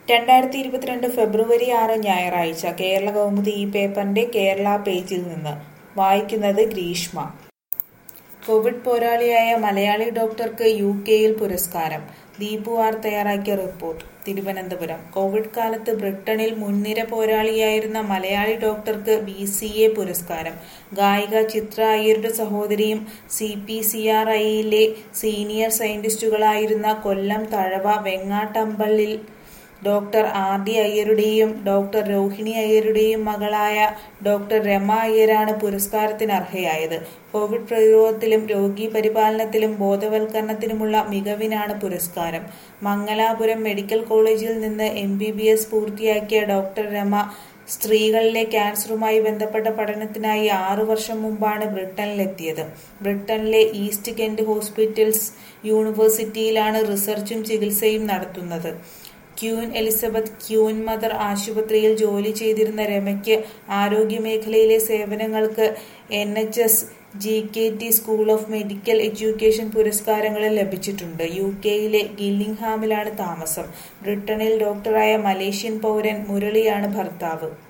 രണ്ടായിരത്തി ഇരുപത്തിരണ്ട് ഫെബ്രുവരി ആറ് ഞായറാഴ്ച കേരള കൗമുദി ഈ പേപ്പറിന്റെ കേരള പേജിൽ നിന്ന് വായിക്കുന്നത് ഗ്രീഷ്മ കോവിഡ് പോരാളിയായ മലയാളി ഡോക്ടർക്ക് യു കെയിൽ പുരസ്കാരം ദീപു ആർ തയ്യാറാക്കിയ റിപ്പോർട്ട് തിരുവനന്തപുരം കോവിഡ് കാലത്ത് ബ്രിട്ടനിൽ മുൻനിര പോരാളിയായിരുന്ന മലയാളി ഡോക്ടർക്ക് ബി സി എ പുരസ്കാരം ഗായിക ചിത്ര അയ്യരുടെ സഹോദരിയും സി പി സി ആർ ഐയിലെ സീനിയർ സയന്റിസ്റ്റുകളായിരുന്ന കൊല്ലം തഴവ വെങ്ങാട്ടമ്പള്ളിൽ ഡോക്ടർ ആർ ഡി അയ്യരുടെയും ഡോക്ടർ രോഹിണി അയ്യരുടെയും മകളായ ഡോക്ടർ രമ അയ്യരാണ് പുരസ്കാരത്തിന് അർഹയായത് കോവിഡ് പ്രതിരോധത്തിലും രോഗി പരിപാലനത്തിലും ബോധവൽക്കരണത്തിനുമുള്ള മികവിനാണ് പുരസ്കാരം മംഗലാപുരം മെഡിക്കൽ കോളേജിൽ നിന്ന് എം ബി ബി എസ് പൂർത്തിയാക്കിയ ഡോക്ടർ രമ സ്ത്രീകളിലെ ക്യാൻസറുമായി ബന്ധപ്പെട്ട പഠനത്തിനായി ആറു വർഷം മുമ്പാണ് ബ്രിട്ടനിലെത്തിയത് ബ്രിട്ടനിലെ ഈസ്റ്റ് കെന്റ് ഹോസ്പിറ്റൽസ് യൂണിവേഴ്സിറ്റിയിലാണ് റിസർച്ചും ചികിത്സയും നടത്തുന്നത് ക്യൂൻ എലിസബത്ത് ക്യൂൻ മദർ ആശുപത്രിയിൽ ജോലി ചെയ്തിരുന്ന രമയ്ക്ക് ആരോഗ്യമേഖലയിലെ സേവനങ്ങൾക്ക് N H S G K T school of medical education പുരസ്കാരങ്ങളും ലഭിച്ചിട്ടുണ്ട് യു കെയിലെ ഗില്ലിംഗ്ഹാമിലാണ് താമസം ബ്രിട്ടനിൽ ഡോക്ടറായ മലേഷ്യൻ പൗരൻ മുരളിയാണ് ഭർത്താവ്